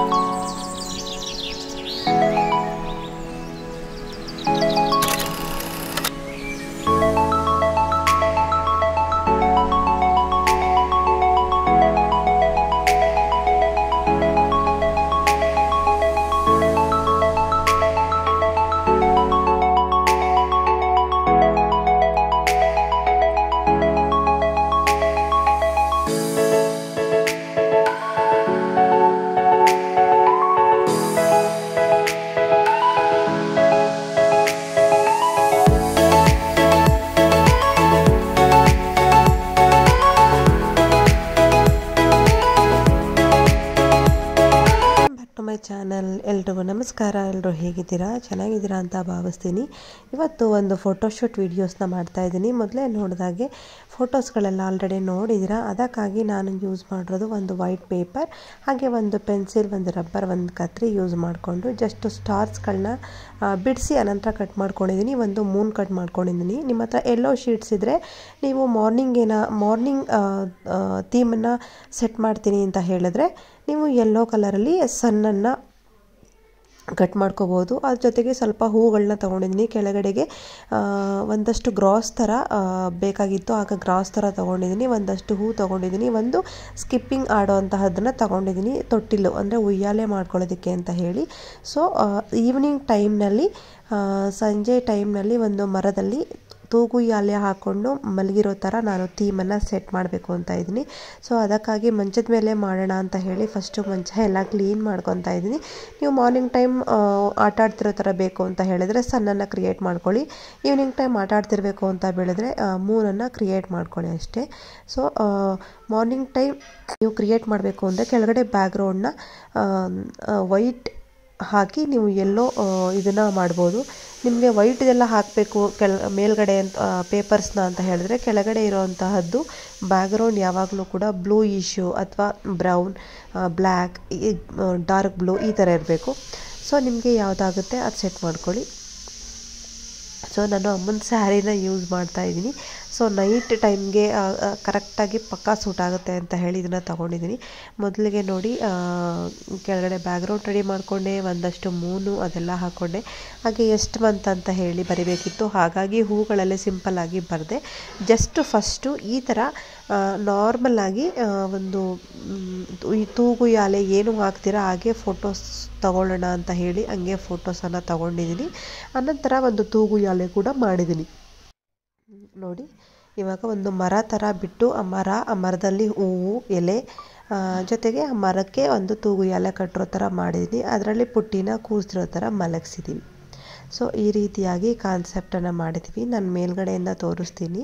back to my channel ಎಲ್ರಿಗೂ ನಮಸ್ಕಾರ ಎಲ್ಲರೂ ಹೇಗಿದ್ದೀರಾ ಚೆನ್ನಾಗಿದ್ದೀರಾ ಅಂತ ಭಾವಿಸ್ತೀನಿ ಇವತ್ತು ಒಂದು ಫೋಟೋಶೂಟ್ ವೀಡಿಯೋಸ್ನ ಮಾಡ್ತಾ ಇದ್ದೀನಿ ಮೊದಲೇ ನೋಡಿದಾಗೆ ಫೋಟೋಸ್ಗಳೆಲ್ಲ ಆಲ್ರೆಡಿ ನೋಡಿದ್ದೀರಾ ಅದಕ್ಕಾಗಿ ನಾನು ಯೂಸ್ ಮಾಡಿರೋದು ಒಂದು ವೈಟ್ ಪೇಪರ್ ಹಾಗೆ ಒಂದು ಪೆನ್ಸಿಲ್ ಒಂದು ರಬ್ಬರ್ ಒಂದು ಕತ್ರಿ ಯೂಸ್ ಮಾಡಿಕೊಂಡು ಜಸ್ಟ್ ಸ್ಟಾರ್ಸ್ಗಳನ್ನ ಬಿಡಿಸಿ ಅನಂತರ ಕಟ್ ಮಾಡ್ಕೊಂಡಿದ್ದೀನಿ ಒಂದು ಮೂನ್ ಕಟ್ ಮಾಡ್ಕೊಂಡಿದ್ದೀನಿ ನಿಮ್ಮ ಹತ್ರ ಎಲ್ಲೋ ಶೀಟ್ಸ್ ಇದ್ದರೆ ನೀವು ಮಾರ್ನಿಂಗ್ ಏನ ಮಾರ್ನಿಂಗ್ ಥೀಮನ್ನು ಸೆಟ್ ಮಾಡ್ತೀನಿ ಅಂತ ಹೇಳಿದ್ರೆ ನೀವು ಯೆಲ್ಲೋ ಕಲರಲ್ಲಿ ಸನ್ನನ್ನು ಕಟ್ ಮಾಡ್ಕೋಬೋದು ಅದ್ರ ಜೊತೆಗೆ ಸ್ವಲ್ಪ ಹೂಗಳನ್ನ ತೊಗೊಂಡಿದ್ದೀನಿ ಕೆಳಗಡೆಗೆ ಆ, ಒಂದಷ್ಟು ಗ್ರಾಸ್ ಥರ ಆ, ಬೇಕಾಗಿತ್ತು ಆಗ ಗ್ರಾಸ್ ಥರ ತೊಗೊಂಡಿದ್ದೀನಿ ಒಂದಷ್ಟು ಹೂ ತೊಗೊಂಡಿದ್ದೀನಿ ಒಂದು ಸ್ಕಿಪ್ಪಿಂಗ್ ಆಡೋ ಅಂತಹದ್ದನ್ನು ತೊಗೊಂಡಿದ್ದೀನಿ ತೊಟ್ಟಿಲು ಅಂದರೆ ಉಯ್ಯಾಲೆ ಮಾಡ್ಕೊಳ್ಳೋದಕ್ಕೆ ಅಂತ ಹೇಳಿ ಸೊ ಈವ್ನಿಂಗ್ ಟೈಮ್ನಲ್ಲಿ ಸಂಜೆ ಟೈಮ್ನಲ್ಲಿ ಒಂದು ಮರದಲ್ಲಿ ತೂಗುಯ್ಯಾಲೆ ಹಾಕ್ಕೊಂಡು ಮಲಗಿರೋ ಥರ ನಾನು ಥೀಮನ್ನು ಸೆಟ್ ಮಾಡಬೇಕು ಅಂತ ಇದ್ದೀನಿ ಸೊ ಅದಕ್ಕಾಗಿ ಮಂಚದ ಮೇಲೆ ಮಾಡೋಣ ಅಂತ ಹೇಳಿ ಫಸ್ಟು ಮಂಚ ಎಲ್ಲ ಕ್ಲೀನ್ ಮಾಡ್ಕೊತಾ ಇದ್ದೀನಿ ನೀವು ಮಾರ್ನಿಂಗ್ ಟೈಮ್ ಆಟ ಆಡ್ತಿರೋ ಥರ ಬೇಕು ಅಂತ ಹೇಳಿದ್ರೆ ಸನ್ನನ್ನು ಕ್ರಿಯೇಟ್ ಮಾಡ್ಕೊಳ್ಳಿ ಈವ್ನಿಂಗ್ ಟೈಮ್ ಆಟ ಆಡ್ತಿರ್ಬೇಕು ಅಂತ ಬೆಳೆದ್ರೆ ಮೂನನ್ನು ಕ್ರಿಯೇಟ್ ಮಾಡ್ಕೊಳ್ಳಿ ಅಷ್ಟೇ ಸೊ ಮಾರ್ನಿಂಗ್ ಟೈಮ್ ನೀವು ಕ್ರಿಯೇಟ್ ಮಾಡಬೇಕು ಅಂದರೆ ಕೆಳಗಡೆ ಬ್ಯಾಕ್ಗ್ರೌಂಡನ್ನ ವೈಟ್ ಹಾಕಿ ನೀವು ಎಲ್ಲೋ ಇದನ್ನು ಮಾಡ್ಬೋದು ನಿಮಗೆ ವೈಟ್ದೆಲ್ಲ ಹಾಕಬೇಕು ಕೆಳ ಮೇಲ್ಗಡೆ ಅಂತ ಪೇಪರ್ಸ್ನ ಅಂತ ಹೇಳಿದ್ರೆ ಕೆಳಗಡೆ ಇರೋವಂತಹದ್ದು ಬ್ಯಾಕ್ಗ್ರೌಂಡ್ ಯಾವಾಗಲೂ ಕೂಡ ಬ್ಲೂ ಇಶ್ಯೂ ಅಥವಾ ಬ್ರೌನ್ ಬ್ಲ್ಯಾಕ್ ಡಾರ್ಕ್ ಬ್ಲೂ ಈ ಥರ ಇರಬೇಕು ಸೊ ನಿಮಗೆ ಯಾವುದಾಗುತ್ತೆ ಅದು ಸೆಟ್ ಮಾಡ್ಕೊಳ್ಳಿ ಸೊ ನಾನು ಅಮ್ಮನ ಸ್ಯಾರಿನ ಯೂಸ್ ಮಾಡ್ತಾ ಇದ್ದೀನಿ ಸೊ ನೈಟ್ ಟೈಮ್ಗೆ ಕರೆಕ್ಟಾಗಿ ಪಕ್ಕಾ ಸೂಟ್ ಆಗುತ್ತೆ ಅಂತ ಹೇಳಿ ಇದನ್ನು ತೊಗೊಂಡಿದ್ದೀನಿ ಮೊದಲಿಗೆ ನೋಡಿ ಆ, ಕೆಳಗಡೆ ಬ್ಯಾಕ್ಗ್ರೌಂಡ್ ರೆಡಿ ಮಾಡಿಕೊಂಡೆ ಒಂದಷ್ಟು ಮೂನು ಅದೆಲ್ಲ ಹಾಕ್ಕೊಂಡೆ ಹಾಗೆ ಎಷ್ಟು ಮಂತ್ ಅಂತ ಹೇಳಿ ಬರಿಬೇಕಿತ್ತು ಹಾಗಾಗಿ ಹೂಗಳಲ್ಲೇ ಸಿಂಪಲ್ಲಾಗಿ ಬರೆದೆ ಜಸ್ಟ್ ಫಸ್ಟು ಈ ಥರ ನಾರ್ಮಲ್ ಆಗಿ ಆ, ಒಂದು ಮ್, ಈ ತೂಗುಯಾಲೆ ಏನು ಹಾಕ್ತೀರಾ ಹಾಗೆ ಫೋಟೋಸ್ ತಗೊಳ್ಳೋಣ ಅಂತ ಹೇಳಿ ಹಂಗೆ ಫೋಟೋಸನ್ನು ತಗೊಂಡಿದ್ದೀನಿ ಅನಂತರ ಒಂದು ತೂಗುಯಾಲೆ ಕೂಡ ಮಾಡಿದ್ದೀನಿ ನೋಡಿ ಇವಾಗ ಒಂದು ಮರ ಥರ ಬಿಟ್ಟು ಆ ಮರ ಆ ಮರದಲ್ಲಿ ಹೂವು ಎಲೆ ಆ, ಜೊತೆಗೆ ಆ ಮರಕ್ಕೆ ಒಂದು ತೂಗು ಎಲೆ ಕಟ್ಟಿರೋ ಥರ ಮಾಡಿದ್ದೀನಿ ಅದರಲ್ಲಿ ಪುಟ್ಟಿನ ಕೂಸಿರೋ ಥರ ಮಲಗಿಸಿದ್ದೀನಿ ಸೊ ಈ ರೀತಿಯಾಗಿ ಕಾನ್ಸೆಪ್ಟನ್ನು ಮಾಡಿದ್ದೀವಿ ನಾನು ಮೇಲ್ಗಡೆಯಿಂದ ತೋರಿಸ್ತೀನಿ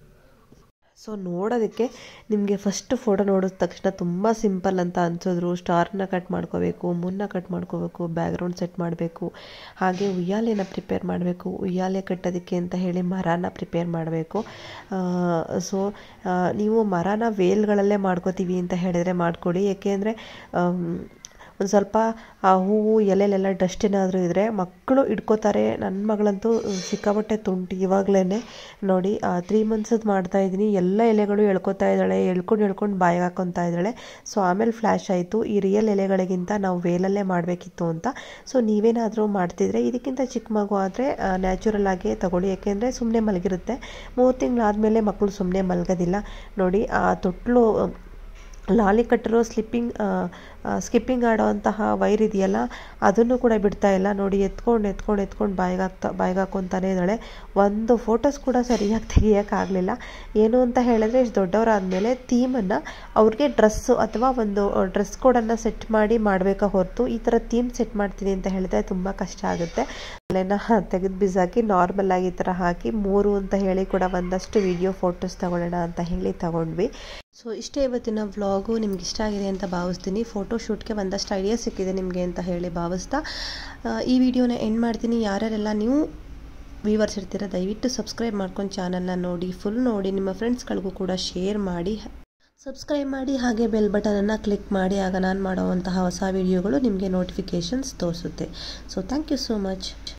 ಸೊ ನೋಡೋದಕ್ಕೆ ನಿಮಗೆ ಫಸ್ಟ್ ಫೋಟೋ ನೋಡಿದ ತಕ್ಷಣ ತುಂಬ ಸಿಂಪಲ್ ಅಂತ ಅನ್ಸಿದ್ರು ಸ್ಟಾರ್ನ ಕಟ್ ಮಾಡ್ಕೋಬೇಕು ಮುನ್ನ ಕಟ್ ಮಾಡ್ಕೋಬೇಕು ಬ್ಯಾಕ್ಗ್ರೌಂಡ್ ಸೆಟ್ ಮಾಡಬೇಕು ಹಾಗೆ ಉಯ್ಯಾಲೆನ ಪ್ರಿಪೇರ್ ಮಾಡಬೇಕು ಉಯ್ಯಾಲೆ ಕಟ್ಟೋದಕ್ಕೆ ಅಂತ ಹೇಳಿ ಮರನ ಪ್ರಿಪೇರ್ ಮಾಡಬೇಕು ಸೊ ನೀವು ಮರನ ವೇಲ್ಗಳಲ್ಲೇ ಮಾಡ್ಕೋತೀವಿ ಅಂತ ಹೇಳಿದರೆ ಮಾಡಿಕೊಡಿ ಏಕೆಂದರೆ ಒಂದು ಸ್ವಲ್ಪ ಆ ಹೂವು ಎಲೆಲೆಲ್ಲ ಡಸ್ಟ್ ಏನಾದರೂ ಇದ್ದರೆ ಮಕ್ಕಳು ಇಟ್ಕೋತಾರೆ ನನ್ನ ಮಗಳಂತೂ ಸಿಕ್ಕಾಪಟ್ಟೆ ತುಂಟು ಇವಾಗಲೇ ನೋಡಿ ತ್ರೀ ಮಂತ್ಸದ್ದು ಮಾಡ್ತಾ ಇದ್ದೀನಿ ಎಲ್ಲ ಎಲೆಗಳು ಎಳ್ಕೊತಾ ಇದ್ದಾಳೆ ಎಳ್ಕೊಂಡು ಎಳ್ಕೊಂಡು ಬಾಯಿಗೆ ಹಾಕೊತಾ ಇದ್ದಾಳೆ ಸೊ ಆಮೇಲೆ ಫ್ಲ್ಯಾಶ್ ಆಯಿತು ಈ ರಿಯಲ್ ಎಲೆಗಳಿಗಿಂತ ನಾವು ವೇಲಲ್ಲೇ ಮಾಡಬೇಕಿತ್ತು ಅಂತ ಸೊ ನೀವೇನಾದರೂ ಮಾಡ್ತಿದ್ರೆ ಇದಕ್ಕಿಂತ ಚಿಕ್ಕ ಮಗು ಆದರೆ ನ್ಯಾಚುರಲ್ ಆಗೇ ತಗೊಳ್ಳಿ ಯಾಕೆಂದರೆ ಸುಮ್ಮನೆ ಮಲಗಿರುತ್ತೆ ಮೂರು ತಿಂಗಳಾದಮೇಲೆ ಮಕ್ಕಳು ಸುಮ್ಮನೆ ಮಲಗೋದಿಲ್ಲ ನೋಡಿ ಆ ತೊಟ್ಲು ಲಾಲಿ ಕಟ್ಟಿರೋ ಸ್ಲಿಪ್ಪಿಂಗ್ ಸ್ಕಿಪ್ಪಿಂಗ್ ಆಡೋವಂತಹ ವೈರ್ ಇದೆಯಲ್ಲ ಅದನ್ನು ಕೂಡ ಬಿಡ್ತಾ ಇಲ್ಲ ನೋಡಿ ಎತ್ಕೊಂಡು ಎತ್ಕೊಂಡು ಎತ್ಕೊಂಡು ಬಾಯಿಗೆ ಹಾಕ್ತಾ ಬಾಯಿಗೆ ಹಾಕ್ಕೊತಾನೆ ಇದ್ದಾಳೆ ಒಂದು ಫೋಟೋಸ್ ಕೂಡ ಸರಿಯಾಗಿ ತೆಗಿಯೋಕ್ಕಾಗಲಿಲ್ಲ ಏನು ಅಂತ ಹೇಳಿದ್ರೆ ಇಷ್ಟು ದೊಡ್ಡವರಾದಮೇಲೆ ಥೀಮನ್ನು ಅವ್ರಿಗೆ ಡ್ರೆಸ್ಸು ಅಥವಾ ಒಂದು ಡ್ರೆಸ್ ಕೋಡನ್ನು ಸೆಟ್ ಮಾಡಿ ಮಾಡಬೇಕಾ ಹೊರತು ಈ ಥರ ಥೀಮ್ ಸೆಟ್ ಮಾಡ್ತೀನಿ ಅಂತ ಹೇಳಿದ್ರೆ ತುಂಬ ಕಷ್ಟ ಆಗುತ್ತೆ ಅಲ್ಲೇನ ತೆಗೆದು ಬಿಸಾಕಿ ನಾರ್ಮಲ್ ಆಗಿ ಈ ಥರ ಹಾಕಿ ಮೂರು ಅಂತ ಹೇಳಿ ಕೂಡ ಒಂದಷ್ಟು ವಿಡಿಯೋ ಫೋಟೋಸ್ ತಗೊಳ್ಳೋಣ ಅಂತ ಹೇಳಿ ತಗೊಂಡ್ವಿ ಸೊ ಇಷ್ಟೇ ಇವತ್ತಿನ ವ್ಲಾಗು ನಿಮ್ಗೆ ಇಷ್ಟ ಆಗಿದೆ ಅಂತ ಭಾವಿಸ್ತೀನಿ ಫೋಟೋ ಶೂಟ್ಗೆ ಒಂದಷ್ಟು ಐಡಿಯಾ ಸಿಕ್ಕಿದೆ ನಿಮಗೆ ಅಂತ ಹೇಳಿ ಭಾವಿಸ್ತಾ ಆ, ಈ ವಿಡಿಯೋನ ಎಂಡ್ ಮಾಡ್ತೀನಿ ಯಾರ್ಯಾರೆಲ್ಲ ನೀವು ವ್ಯೂವರ್ಸ್ ಇರ್ತೀರ ದಯವಿಟ್ಟು ಸಬ್ಸ್ಕ್ರೈಬ್ ಮಾಡ್ಕೊಂಡು ಚಾನಲ್ನ ನೋಡಿ ಫುಲ್ ನೋಡಿ ನಿಮ್ಮ ಫ್ರೆಂಡ್ಸ್ಗಳಿಗೂ ಕೂಡ ಶೇರ್ ಮಾಡಿ ಸಬ್ಸ್ಕ್ರೈಬ್ ಮಾಡಿ ಹಾಗೆ ಬೆಲ್ ಬಟನನ್ನು ಕ್ಲಿಕ್ ಮಾಡಿ ಆಗ ನಾನು ಮಾಡುವಂತಹ ಹೊಸ ವಿಡಿಯೋಗಳು ನಿಮಗೆ ನೋಟಿಫಿಕೇಷನ್ಸ್ ತೋರಿಸುತ್ತೆ so thank you so much